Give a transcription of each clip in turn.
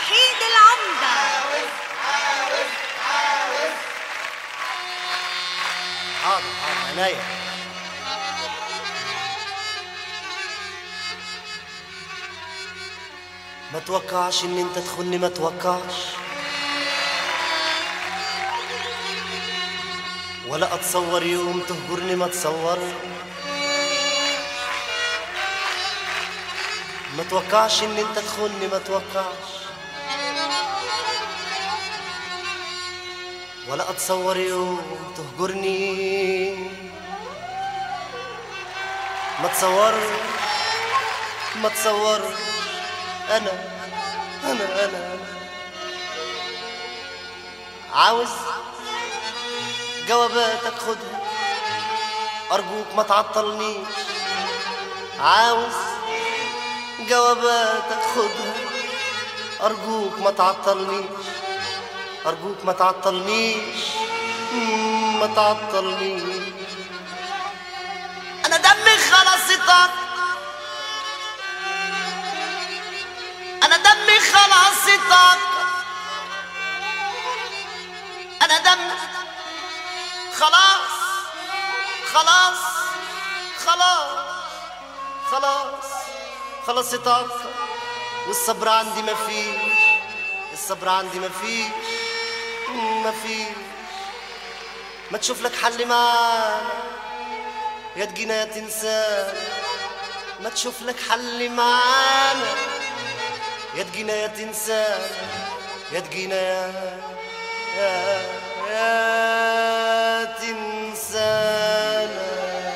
وحيد العمدة حاضر حاضر عناية ما توقعش ان انت تخوني ما توقعش ولا اتصور يوم تهجرني ما تصور ما توقعش ان انت تخوني ما توقعش ولا اتصور يوم تهجرني ما تصور ما تصور انا انا انا انا عاوز جواباتك خدها ارجوك ما تعطلنيش عاوز جواباتك خدها ارجوك ما تعطلنيش أرجوك ما تعطلنيش مم، ما تعطلنيش أنا دمي خلاص طاق أنا دمي خلاص طاق أنا دمي خلاص خلاص خلاص خلاص خلاص طاق والصبر عندي ما فيش الصبر عندي ما فيش ما فيش ما تشوف لك حل معانا يا تجينا يا تنسانا ما تشوف لك حل معانا يا تجينا يا تنسانا يا تجينا يا يا, يا تنسانا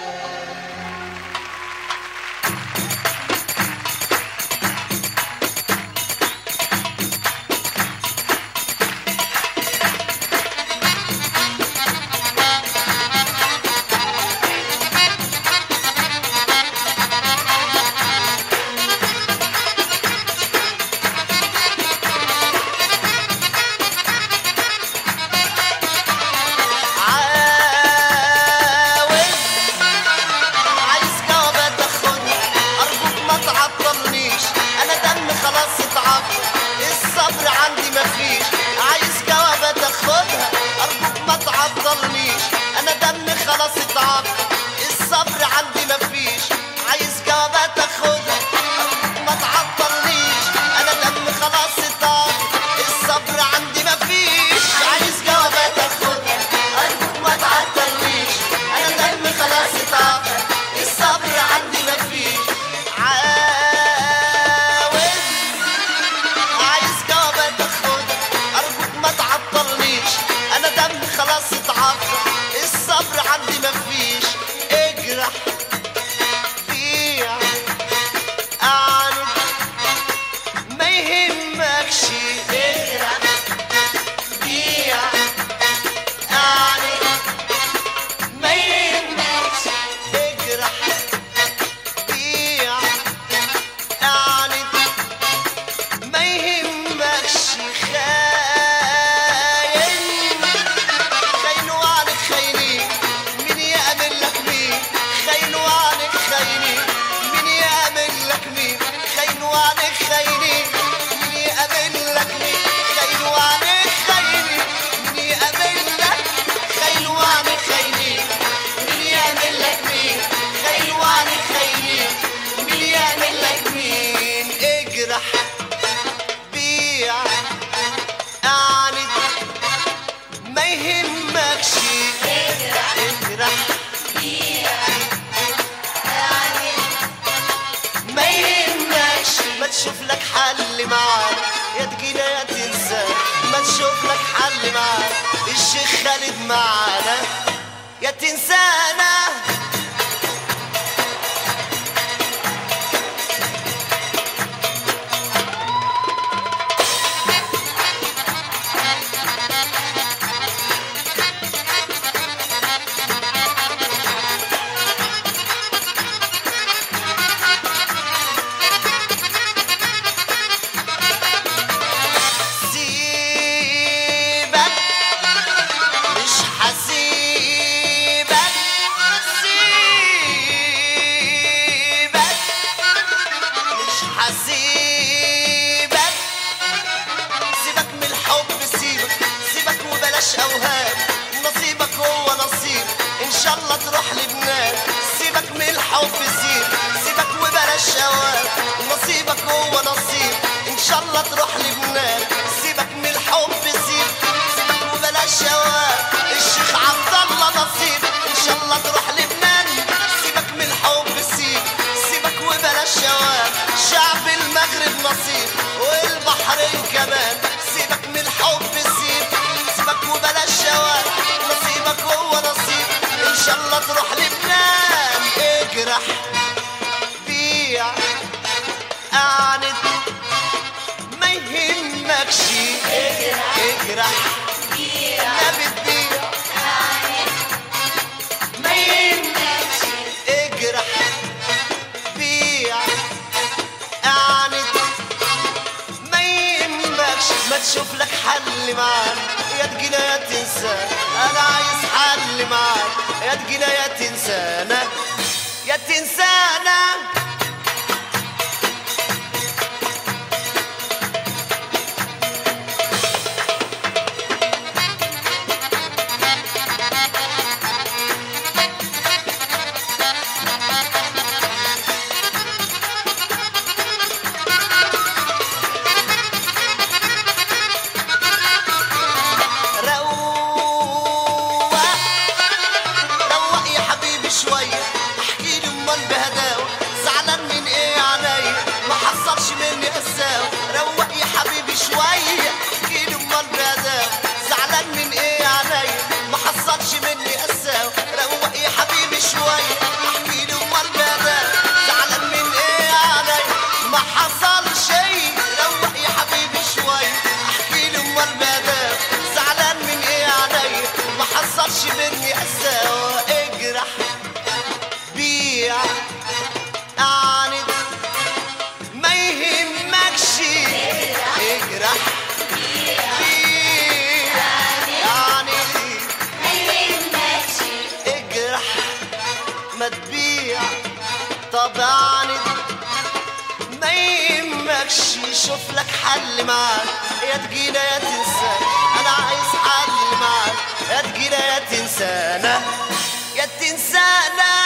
عاوز عايز جوابات اخدها ارجوك ما تعطلنيش انا دمي خلاص اتعطل الصبر عندي مفيش عايز جوابات اخدها ارجوك ما تعطلنيش انا دمي خلاص اتعطل الصبر عندي مفيش عايز جوابات اخدها ارجوك ما تعطلنيش انا دمي خلاص اتعطل الصبر عندي مفيش عايز جوابات اخدها ارجوك ما تعطلنيش انا دمي خلاص اتعطل الصبر عندي مفيش عاوز عايز جوابات اخدها ارجوك ما تعطلنيش انا دمي خلاص اتعطل الصبر عندي مفيش اجرح بيع اعند ما يهمكش اجرح بيع اعند ما يهمكش اجرح بيع اعند ما يهمكش خاين خاين وعنك خاينين مين يأمن لك مين خاين وعنك خاينين مين يأمن لك مين خاين وعنك خاينين مين يأمن لك مين خاين وعنك خاينين مين يأمن لك خاين وعنك خاينين مين يأمن لك مين خاين وعنك خاينين مين يأمن لك مين اجرح بيع اعند ما يهمكش اجرح ما يهمكش ما تشوف لك حل معانا يا تجينا يا تنسى ما تشوف لك حل معانا الشيخ خالد معانا يا تنسانا سيبك مش حسيبك وبلاش شواك نصيبك هو نصيب ان شاء الله تروح لبنان سيبك من الحب سيب سيبك وبلاش شواك الشيخ عبد الله نصيب ان شاء الله تروح لبنان سيبك من الحب سيب سيبك وبلاش شواك شعب المغرب نصيب والبحرين كمان سيبك من الحب سيب سيبك وبلاش شواك نصيبك هو نصيب ان شاء الله تروح لبنان اجرح بيع اعند ما يهمكش اجرح ما بتبيع ما يهمكش اجرح بيع اعند ما يهمكش ما تشوف لك حل معاك يا تجينا يا تنسى انا عايز حل معاك يا تجينا يا تنسانا يا تنسانا روق روق يا حبيبي شوية احكي لي امال بهداوة زعلان من ايه عليا ما حصلش مني قساوة روق يا حبيبي شوية احكي لي امال بهداوة زعلان من ايه عليا ما حصلش مني قساوة روق يا حبيبي شوية احكي لي امال بهداوة زعلان من ايه عليا ما حصل شيء روق يا حبيبي شوية احكي لي امال بهداوة زعلان من ايه عليا ما حصلش مني قساوة اجرح بيع اعند ما يهمكش اجرح بيع اعند اجرح ما تبيع طب اعند ما يهمكش شوف لك حل معاك يا تجينا يا تنسانا انا عايز حل معاك يا تجينا يا تنسانا يا تنسانا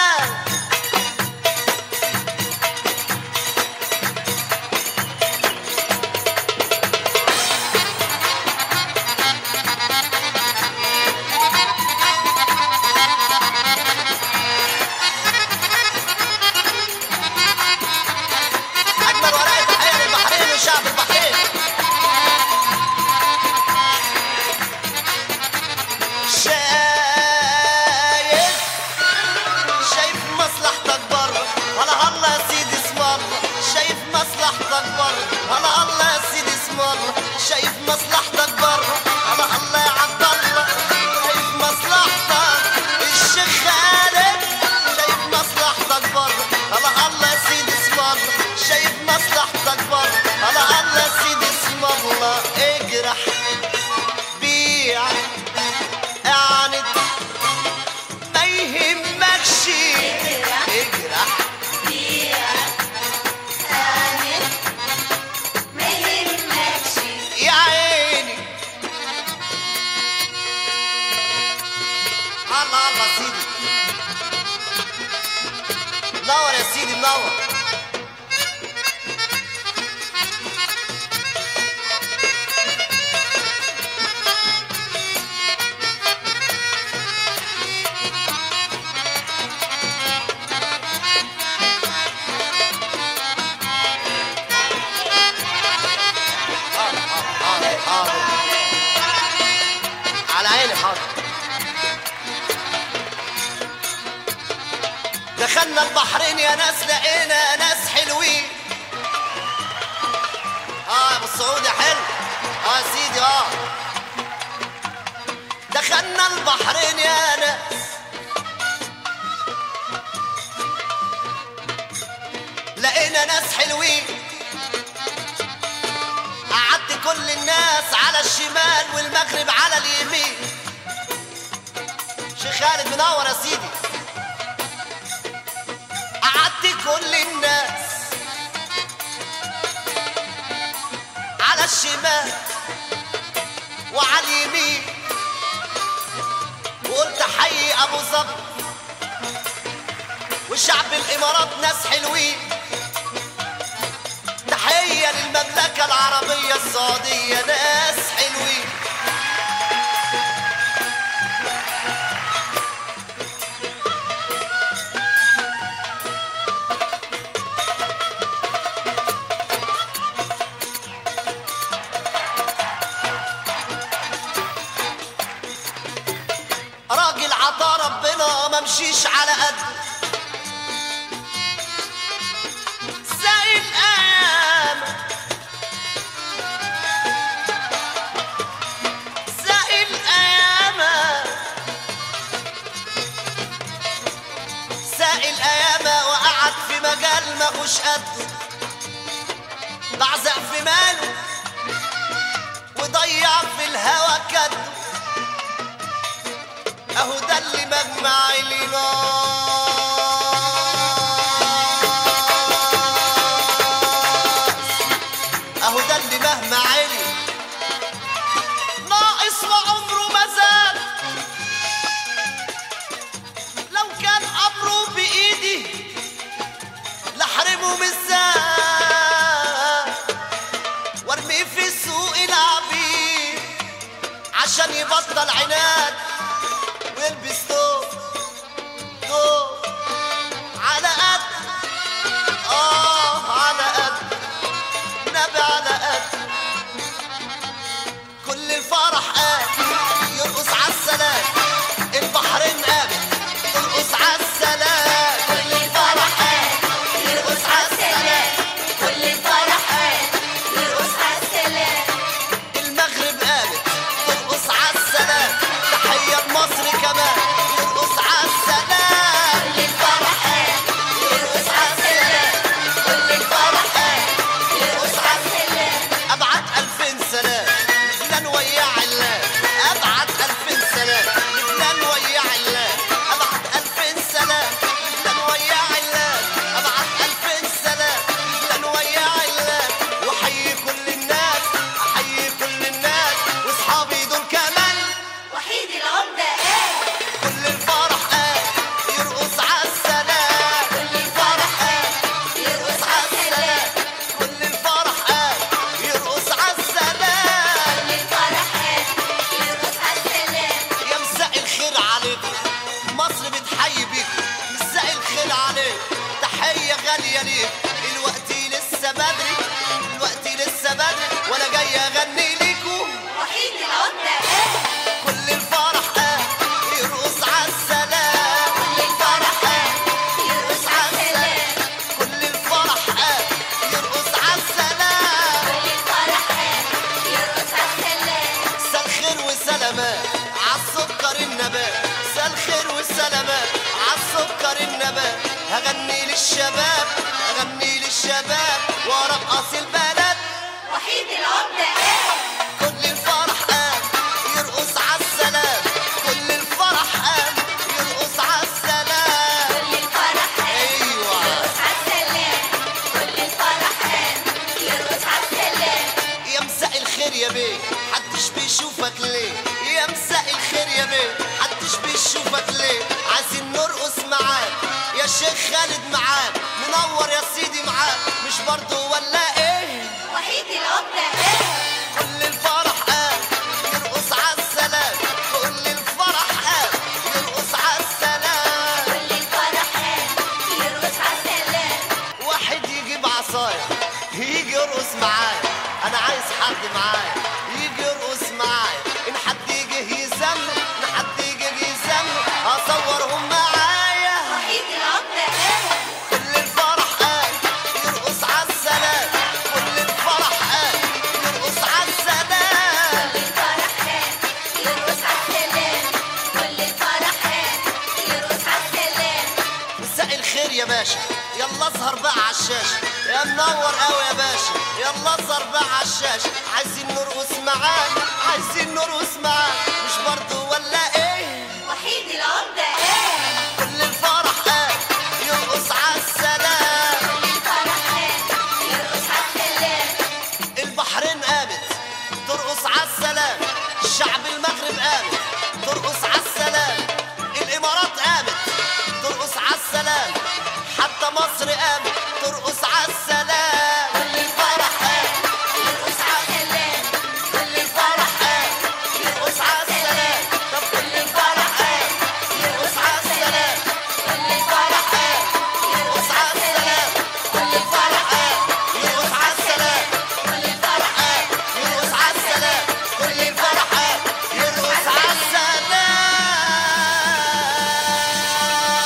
اجمل ورقه تحيه للبحرين وشعب البحرين شايف شايف مصلحتك بره هلا الله يا سيدي اسم الله شايف مصلحتك بره هلا الله يا سيدي اسم الله شايف مصلحتك بره هلا الله يا عبد الله شايف مصلحتك الشيخ خالد شايف مصلحتك بره هلا الله يا سيدي اسم الله شايف مصلحتك بره هلا الله يا سيدي اسم الله اجرح بيع اعند ما يهمكش اجرح يا عيني الله الله سيدي منور يا سيدي منور حاضر حاضر حاضر على عيني حاضر دخلنا البحرين يا ناس لقينا ناس حلوين اه يا ابو السعودي حلو اه يا سيدي اه دخلنا البحرين يا ناس لقينا ناس حلوين قعدت كل الناس على الشمال والمغرب على اليمين شيخ خالد منور يا سيدي قعدت كل الناس على الشمال وعلى اليمين وقلت حي ابو ظبي وشعب الامارات ناس حلوين وحشيش على قد زي الأيام زي الأيام ساقي الأيام وقعد في مجال ماهوش قده بعزق في ماله وضيع في الهوى كده اهو ده اللي مجمع ناس اهو ده اللي مهما علي ناقص وعمره ما زاد لو كان امره بايدي لحرمه من الزاد وارميه في سوق العبيد عشان يبطل عناد ويلبس ثوب ثوب على قد اه على قد نبي على قد كل الفرح قال يرقص عالسلام البحرين قامت ترقص عالسلام كل الفرح قال يرقص عالسلام كل الفرح يرقص عالسلام المغرب قامت ترقص عالسلام تحية لمصر كمان يرقص عالسلام كل الفرح يرقص عالسلام كل الفرح يرقص عالسلام ابعت الفين سلام لبنان ويا علام ابعت الفين سلام لبنان ويا علام ابعت الفين سلام لبنان ويا علام ابعت الفين سلام لبنان ويا علام واحيي كل الناس احيي كل الناس واصحابي دول كمان وحيد العمدة قال كل الفرح قال يرقص عالسلام كل الفرح يرقص عالسلام كل الفرح قال يرقص عالسلام كل الفرح يرقص عالسلام يا مساء الخير عليكم مصر بتحيي بيكم مساء الخير عليكم تحية غالية ليكم الوقت لسه بدري الوقت لسه بدري وانا جاي اغني ليكم وحيد العمدة قال كل الفرح قال يرقص عالسلام كل الفرح يرقص عالسلام كل الفرح قال يرقص عالسلام كل الفرح يرقص عالسلام مساء الخير والسلامات عالسكر النبات مساء الخير والسلامات عالسكر النبات هغني للشباب هغني للشباب وارقص البنات وحيد العمدة قال كل الفرح قام يرقص عالسلام كل الفرح قام يرقص عالسلام كل الفرح ايوه يرقص عالسلام كل الفرح يرقص عالسلام يا مساء الخير يا بيه حدش بيشوفك ليه يا مساء الخير يا بيه حدش بيشوفك ليه عايزين نرقص معاك يا شيخ خالد معاك منور يا سيدي معاك مش برضو ولا ايه وحيد العمدة قال كل الفرح قام يرقص عالسلام كل الفرح قام يرقص عالسلام كل الفرح يرقص عالسلام واحد يجيب عصاية يجي يرقص معايا انا عايز حد معايا يجي يرقص معايا ان حد يجي يزمر ان حد يجي يزمر اصورهم معايا وحيد العمدة قال كل الفرح قال يرقص عالسلام كل الفرح قال يرقص عالسلام كل الفرح يرقص عالسلام كل الفرح يرقص عالسلام مساء الخير يا باشا يلا اظهر بقى على الشاشة يا منور قوي يا باشا يلا اظهر بقى على الشاشة عايزين نرقص معاك عايزين نرقص معاك مش برضو ولا ايه وحيد العمدة قال كل الفرح قال يرقص عالسلام كل الفرح يرقص عالسلام البحرين قامت ترقص عالسلام الشعب المغرب قامت ترقص عالسلام الامارات قامت ترقص عالسلام حتى مصر قامت ترقص عالسلام كل الفرح قام يرقص عالسلام كل الفرح قام يرقص عالسلام طب كل الفرح قام يرقص عالسلام كل الفرح يرقص عالسلام كل الفرح قام يرقص عالسلام كل الفرح يرقص عالسلام كل الفرح يرقص عالسلام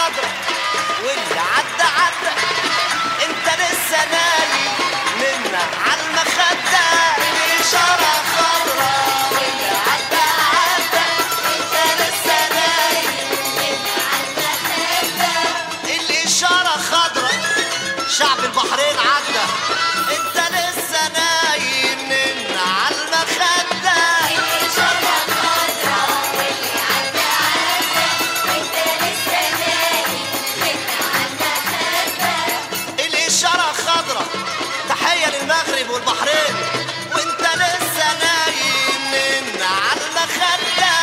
خضرا واللي عدى عدى انت لسه نايم منا عالمخدة الإشارة خضرا واللي عدى عدى انت لسه نايم الإشارة خضرا شعب البحرين عدى انت لسه نايم من عالمخدة الإشارة خضرا تحية للمغرب والبحرين وانت لسه نايم من عالمخدة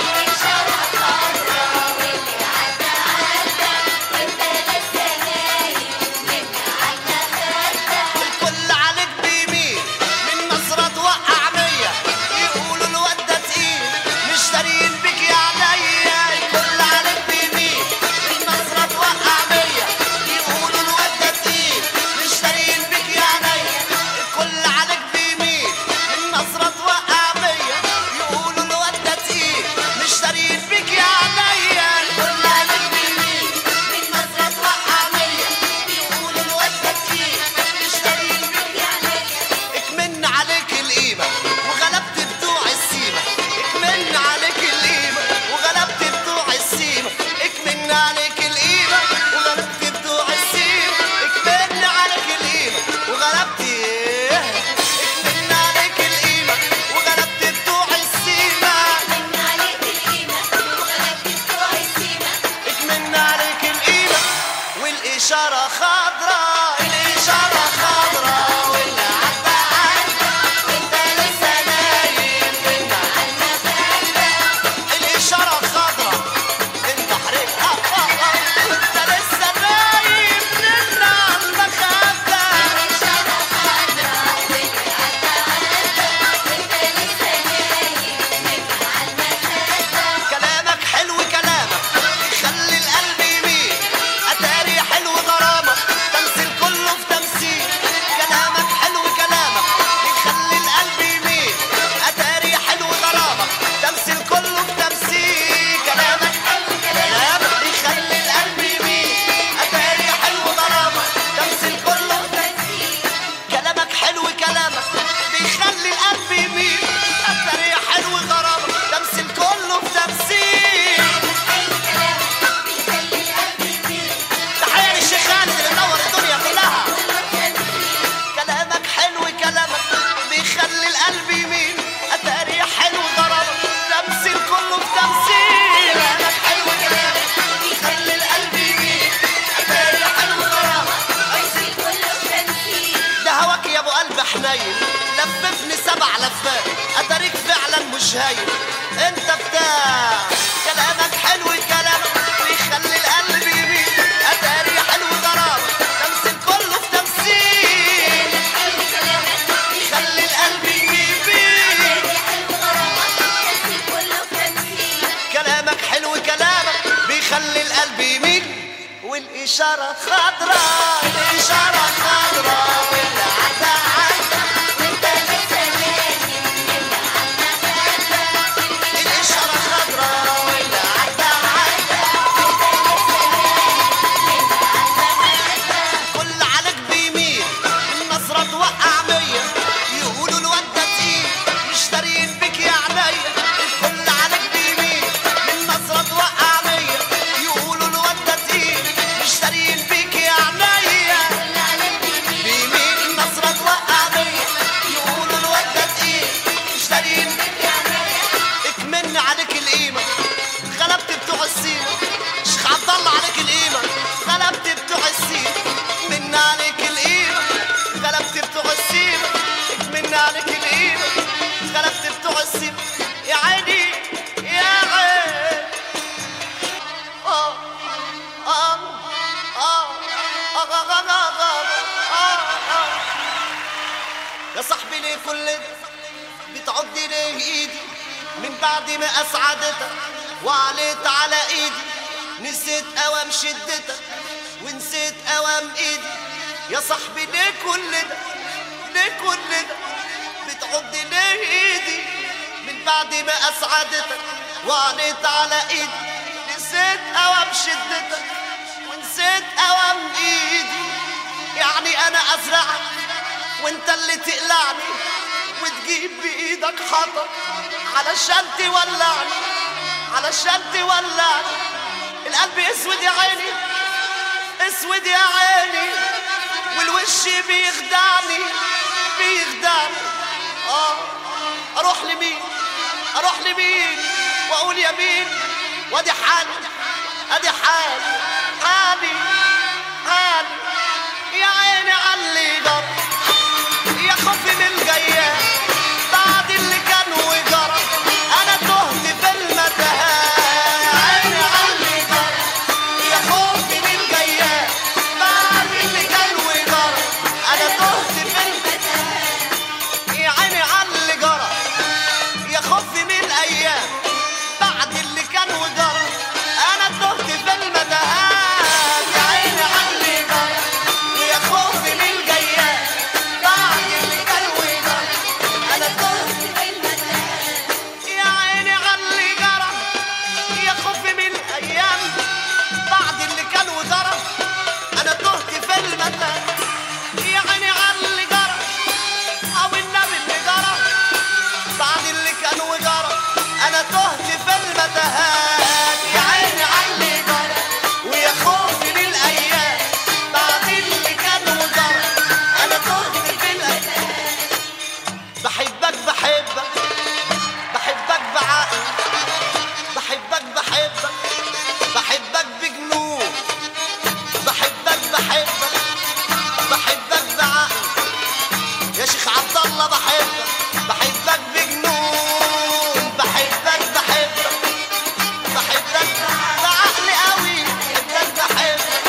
الكل عليك بيمين من نظرة توقع مية يقولوا الواد ده تقيل مشترين بيك يا عينيا الكل عليك بيمين من نظرة توقع مية يقولوا الواد ده تقيل مشترين بيك يا عينيا الكل عليك بيمين من نظرة توقع مية يقولوا الواد ده تقيل مشترين بيك يا عينيا الكل عليك بيمين من نظرة توقع مية يقولوا الواد ده تقيل مشترين بيك يا عينيا اكمن عليك القيمة وغلبت بتوع السيمة اكمن عليك القيمة وغلبت بتوع السيمة اكمن عليك القيمة وغلبت بتوع السيمة اكمن عليك القيمة وغلبت ايه اكمن عليك القيمة وغلبت بتوع السيمة اكمن عليك القيمة والإشارة خضراء الإشارة خضراء واللي عدى عدى وانت لسه نايم من الإشارة خضراء البحرين آه آه آه وانت لسه نايم من المخدة كلامك حلو كلامك يخلي القلب يميل اتاري حلو غرامك تمثيل كله في تمثيل كلامك حلو كلامك يخلي القلب يميل اتاري حلو غرامك تمثيل كله في تمثيل كلامك حلو كلامك يخلي القلب يميل اتاري حلو غرامك تمثيل كله في تمثيل كلامك حلو كلامك بيخلي القلب يميل اتاري حلو غرامك تمثيل كله في تمثيل تحية للشيخ خالد اللي منور الدنيا كلها كلامك حلو كلامك بيخلي القلب يميل اتاري حلو غرامك تمثيل كله في تمثيل كلامك حلو كلامك بيخلي القلب يميل اتاري حلو غرامك ده هواك يا ابو قلب حنين لففني سبع لفات اتاريك فعلا مش هاين انت بتاع كلامك حلو كلامك بيخلي القلب يميل اتاري حلو غرام تمثيل كله في تمثيل يخلي القلب يميل كلامك حلو كلامك بيخلي القلب يميل والإشارة خضراء الإشارة خضراء واللي عدى عدى الإشارة خضراء واللي عدى عدى كل عليك بيميل النظرة توقع مية يقولوا الواد ده تقيل مشترين بك يا عينيا الكل عليك بيميل النظرة توقع مية يقولوا الواد ده تقيل مشترين بك يا عينيا بيميل النظرة توقع مية يقولوا الواد ده تقيل مشترين بك يا عينيا اكمن عليك القيمة غلبت بتوع السيمة شيخ عبد الله عليك القيمة غلبت بتوع السيمة من عليك القيمة غلبت بتوع السيمة من عليك القيمة غلبت بتوع السيمة يا عيني يا عين آه آه آه آه آه آه آه آه يا صاحبي ليه كل ده بتعض ليه ايدي من بعد ما اسعدتك وعليت على ايدي نسيت اوام شدتك ونسيت اوام ايدي يا صاحبي ليه كل ده ليه كل ده بتعض ليه ايدي من بعد ما اسعدتك وعليت على ايدي نسيت اوام شدتك نسيت اوام ايدي يعني انا ازرعك وانت اللي تقلعني وتجيب بايدك حطب علشان تولعني علشان تولعني القلب اسود يا عيني اسود يا عيني والوش بيخدعني بيخدعني اه اروح لمين اروح لمين واقول يمين وادي حالي ادي حالي حالي حالي يا عيني علي جرى يا خوفي من الجاية بعد اللي كان وجرى انا تهت في المتاهات يا عيني علي جرى يا خوفي من الجاية بعد اللي كان وجرى انا تهت في المتاهات يا عيني علي جرى يا خوفي من الايام بعد اللي كان وجرى انا تهت في المتاهات يا عيني علي جرى ويا خوفي من الجايات بعد اللي كان وجرى انا تهت في المتاهات يا عيني علي جرى يا خوفي من الايام بعد اللي كان وجرى انا تهت في المتاهات يا عيني علي جرى او النبي اللي جرى بعد اللي كان وجرى انا تهت في المتاهات يا عيني علي جرى ويا خوفي من الايام بعد اللي كان وجرى انا تهت في المتاهات بحبك بحبك بحبك بعقل بحبك بحبك بحبك بجنون بحبك بحبك بحبك بعقل يا شيخ عبد الله بحبك بحبك بجنون بحبك بحبك بحبك بعقل قوي بحبك بحبك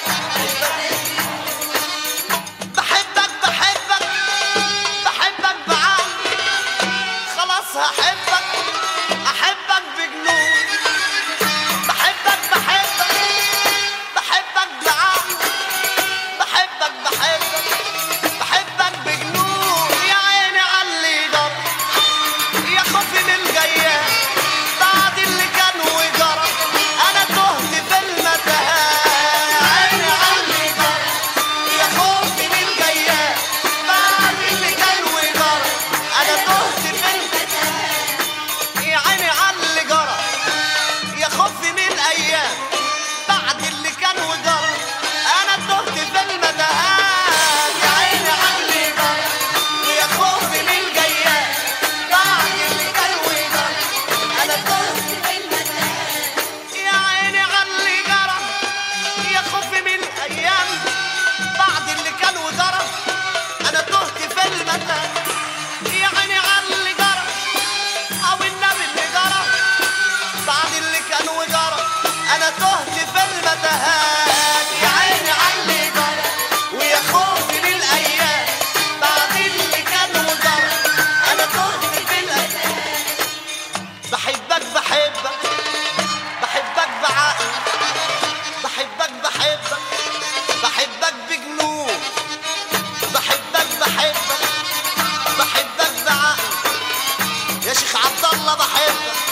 بحبك بحبك بحبك بعقل خلاص هحبك احبك بجنون بحبك بحبك بحبك بعقل بحبك بحبك بحبك بجنون يا عيني علي جرى يا خوفي من الجاية بعد اللي كان وجرى انا تهت في المتاهات يا عيني علي جرى يا خوفي من الجاية بعد اللي كان وجرى انا تهت في المتاهات يا عيني علي جرى يا خوفي من الايام بعد اللي كان وجرى انا تهت في المتاهات يا عيني علي جرى ويا خوفي من الجايات بعد اللي كان وجرى انا تهت في المتاهات يا عيني علي جرى يا خوفي من الايام بعد اللي كان وجرى انا تهت في المتاهات يا عيني علي جرى او النبي اللي جرى بعد اللي كان وجرى انا تهت في المتاهات يا عيني علي جرى ويا خوفي من الايام بعد اللي كان وجرى انا تهت في المتاهات بحبك بحبك بحبك بعقل بحبك بحبك بحبك بجنون بحبك بحبك بحبك بعقل يا شيخ عبد الله بحبك